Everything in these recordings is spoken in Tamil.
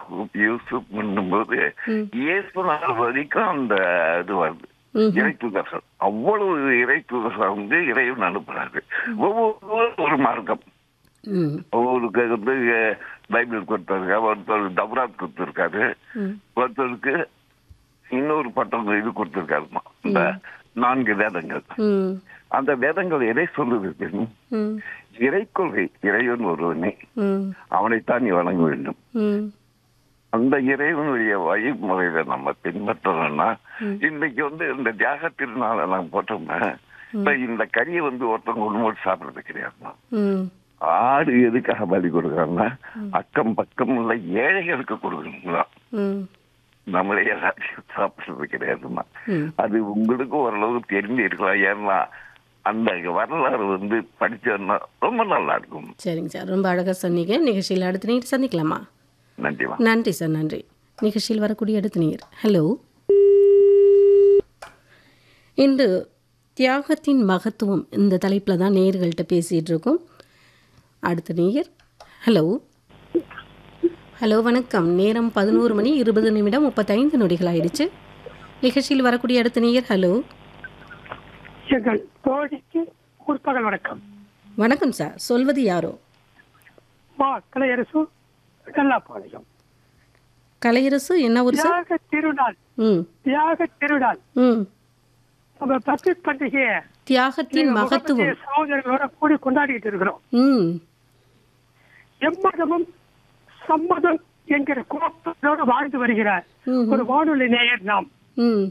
யாக்கூப் யூசுப் பண்ணும்போது ம். இயேசு நாள் வரைக்கும் அந்த இது வருது ம்ஹும். இறை தூதர்கள் அவ்வளவு இறை தூதர்கள் வந்து இறைவன் அனுப்புறாரு ஒவ்வொரு ஒரு மார்க்கம் ம் ஒவ்வொருக்கு வந்து அஹ், பைபிள் கொடுத்திருக்காரு ஒருத்தர் தபராத் கொடுத்திருக்காரு ம் ஒருத்தருக்கு இன்னொரு பட்டம் இது கொடுத்திருக்காருமா இந்த நான்கு வேதங்கள் ம் அந்த வேதங்கள் எதை சொல்லுது தெரியும்? ம் இறை கொள்கை இறைவன் ஒருவனே ம் அவனைத்தான் நீ வணங்க வேண்டும் ம் அந்த இறைவனுடைய வழிமுறையில நம்ம பின்பற்றணும்னா இன்னைக்கு வந்து இந்த தியாக திருநாளை நாங்க போட்டோம்னா இப்ப இந்த கறியை வந்து ஒருத்தவங்க ஒண்ணு சாப்பிடுறது கிடையாதுமா ம் ஆடு எதுக்காக பலி கொடுக்குறாங்கன்னா அக்கம் பக்கம் உள்ள ஏழைகளுக்கு கொடுக்கணுங்களா ம் நம்மளே எல்லாத்தையும் சாப்பிடுறது கிடையாதுமா ம். அது உங்களுக்கு ஓரளவு தெரிஞ்சு இருக்கலாம் ஏன்னா அந்த வரலாறு வந்து படிச்சோம்னா ரொம்ப நல்லா இருக்கும் சரிங்க சார் ரொம்ப அழகாக சொன்னீங்க நிகழ்ச்சியில் அடுத்த நீர் சந்திக்கலாமா நன்றிமா நன்றி சார் நன்றி நிகழ்ச்சியில் வரக்கூடிய அடுத்த நீர் ஹலோ இன்று தியாகத்தின் மகத்துவம் இந்த தலைப்பில் தான் நேயர்கள்ட்ட பேசிகிட்டு இருக்கோம் அடுத்த நேயர் ஹலோ ஹலோ வணக்கம் நேரம் பதினோரு மணி இருபது நிமிடம் முப்பத்தைந்து நொடிகள் ஆயிடுச்சு நிகழ்ச்சியில் வரக்கூடிய அடுத்த நேயர் ஹலோ எங்கள் தோழிக்கு முற்பகல் வணக்கம் வணக்கம் சார் சொல்வது யாரோ மா கலையரசு கல்லாப்பாளையம் கலையரசு என்ன ஒரு சார் தியாக திருநாள் ம் தியாக திருநாள் ம் நம்ம பக்ரீத் பண்டிகையை தியாகத்தின் எங்க மகத்துவம் முகமதிய சகோதரர்களோட கூடி கொண்டாடிட்டு இருக்கிறோம் ம் எம்மதமும் சம்மதம் என்கிற கோப்பத்தோடு வாழ்ந்து வருகிறார் ம்ஹும். ஒரு வானொலி நேயர் நாம் ம்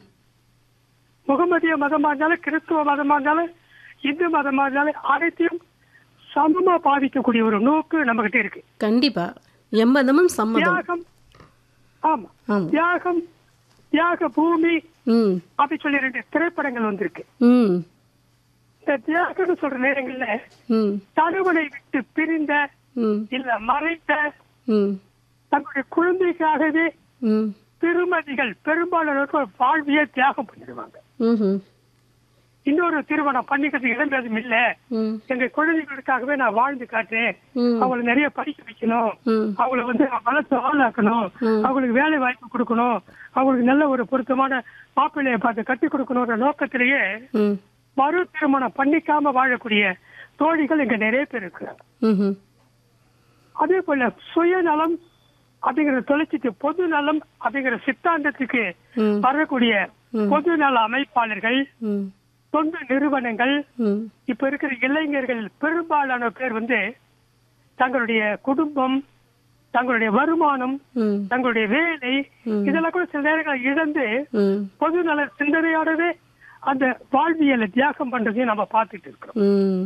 முகமதிய மதமா இருந்தாலும் கிறிஸ்துவ மதமா இருந்தாலும் இந்து மதமா இருந்தாலும் அனைத்தையும் சமமா பாதிக்கக்கூடிய ஒரு நோக்கு நம்ம கிட்ட இருக்கு கண்டிப்பா எம்மதமும் சம்மதம் தியாகம் ஆமா ஆமா தியாகம் தியாக பூமி ம் அப்படி சொல்லி ரெண்டு திரைப்படங்கள் வந்திருக்கு ம் இந்த தியாகம்னு சொல்ற நேரங்கள்ல ம் தகவலை விட்டு பிரிந்த ம் இல்ல மறைத்த ம் தங்களுடைய குழந்தைக்காகவே ம் திருமதிகள் பெரும்பாலானோர் வாழ்வியை தியாகம் பண்ணிடுவாங்க ம்ஹும். இன்னொரு திருமணம் பண்ணிக்கிறதுக்கு இடம் எதுவும் இல்ல ம் எங்க குழந்தைகளுக்காகவே நான் வாழ்ந்து காட்டுறேன் ம் அவங்களை நிறைய படிக்க வைக்கணும் ம் அவங்களை வந்து வளர்த்து ஆளாக்கணும் ம். அவங்களுக்கு வேலை வாய்ப்பு கொடுக்கணும் அவங்களுக்கு நல்ல ஒரு பொருத்தமான மாப்பிள்ளையை பார்த்து கட்டி கொடுக்கணுன்ற நோக்கத்திலேயே ம் மறு திருமணம் பண்ணிக்காம வாழக்கூடிய தோழிகள் இங்க நிறைய பேர் இருக்கிறாங்க ம்ஹும். அதே போல சுயநலம் அப்படிங்கிற தொலைச்சிட்டு பொது நலம் அப்படிங்கிற சித்தாந்தத்துக்கு ம் வரக்கூடிய ம். பொது நல அமைப்பாளர்கள் ம் தொண்டு நிறுவனங்கள் ம் இப்ப இருக்கிற இளைஞர்கள் பெரும்பாலான பேர் வந்து தங்களுடைய குடும்பம் தங்களுடைய வருமானம் ம் தங்களுடைய வேலை ம். இதெல்லாம் கூட சில நேரங்கள் இழந்து ம் பொது நல சிந்தனையோடவே அந்த வாழ்வியலை தியாகம் பண்றதையும் நம்ம பார்த்துட்டு இருக்கிறோம் ம்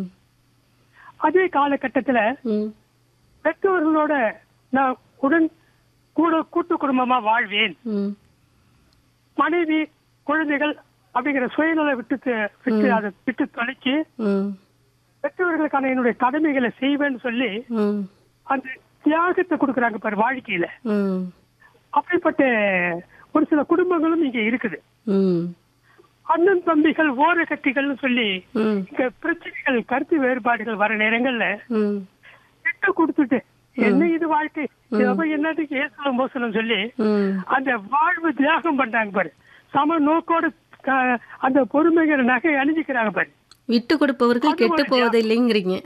அதே காலகட்டத்துல ம் பெற்றோர்களோட நான் உடன் கூட கூட்டு குடும்பமா வாழ்வேன் ம் மனைவி குழந்தைகள் அப்படிங்கிற சுயநல விட்டு விட்டு அதை விட்டு தொலைச்சு ம் பெற்றோர்களுக்கான என்னுடைய கடமைகளை செய்வேன்னு சொல்லி ம் அந்த தியாகத்தை கொடுக்கறாங்க பாரு வாழ்க்கையில ம் அப்படிப்பட்ட ஒரு சில குடும்பங்களும் இங்க இருக்குது ம் அண்ணன் தம்பிகள் ஓர கட்டிகள்னு சொல்லி ம் இங்க பிரச்சனைகள் கருத்து வேறுபாடுகள் வர நேரங்கள்ல ம் விட்டு கொடுத்துட்டு என்ன இது வாழ்க்கை இதை என்னதுக்கு ஏசலம் மோசனம் சொல்லி ம் அந்த வாழ்வு தியாகம் பண்றாங்க பாரு சம நோக்கோடு க- அந்த பொறுமைங்கிற நகை அணிஞ்சுக்கிறாங்க பாரு விட்டு கொடுப்பவர்கள் அது கெட்டு ஒரு போவதில்லைங்கிறீங்க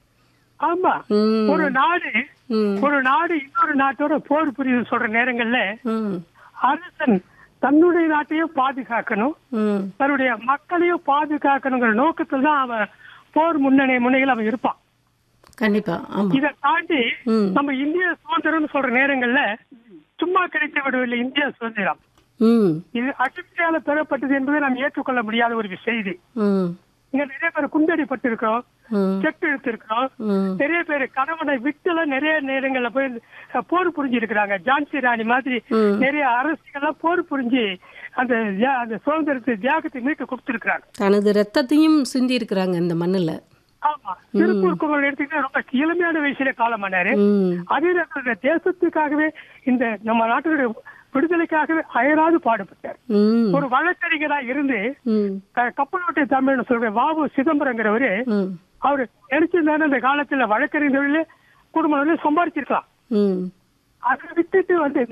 ஆமா ம் ஒரு நாடு ம் ஒரு நாடு இன்னொரு நாட்டோட போர் புரியுது சொல்ற நேரங்கள்ல ம் அரசன் தன்னுடைய நாட்டையும் பாதுகாக்கணும் ம் தன்னுடைய மக்களையும் பாதுகாக்கணுங்கிற நோக்கத்துல தான் அவன் போர் முன்னணி முனையில் அவன் இருப்பான் கண்டிப்பா ஆமா இதை தாண்டி ம் நம்ம இந்திய சுதந்திரம்னு சொல்ற நேரங்கள்ல சும்மா கிடைத்து விடவில்லை இந்திய சுதந்திரம் ம் இது அடிப்படையால பெறப்பட்டது என்பதை நாம் ஏற்றுக்கொள்ள முடியாத ஒரு செய்தி ம் இங்க நிறைய பேர் குண்டடிப்பட்டு இருக்கிறோம் ம் செட்டு எடுத்திருக்கிறோம் ம் நிறைய பேர் கணவனை விட்டுல நிறைய நேரங்கள்ல போய் அஹ், போர் புரிஞ்சு இருக்கிறாங்க ஜான்சி ராணி மாதிரி ம். நிறைய அரசுகள்லாம் போர் புரிஞ்சு அந்த தியா- அந்த சுதந்திரத்தை தியாகத்தை மீட்டு கொடுத்திருக்கிறாங்க தனது ரத்தத்தையும் சிந்தி இருக்கிறாங்க இந்த மண்ணுல ஆமா திருப்பூர் குமரன் எடுத்துக்கிட்டா ரொம்ப இளமையான வயசுல காலமானாரு ம் அதே நேரத்தில் இந்த தேசத்துக்காகவே இந்த நம்ம நாட்டுடைய விடுதலைக்காகவே அயராது பாடுபட்டார் ம் ஒரு வழக்கறிஞரா இருந்து ம் க- கப்பலோட்டை தமிழ்னு சொல்ற வாவு சிதம்பரங்கிறவரு ம் அவரு நினைச்சிருந்தாரு அந்த காலத்துல வழக்கறிஞர் தொழில குடும்பம் சம்பாதிச்சிருக்கலாம் ம் அதை விட்டுட்டு வந்து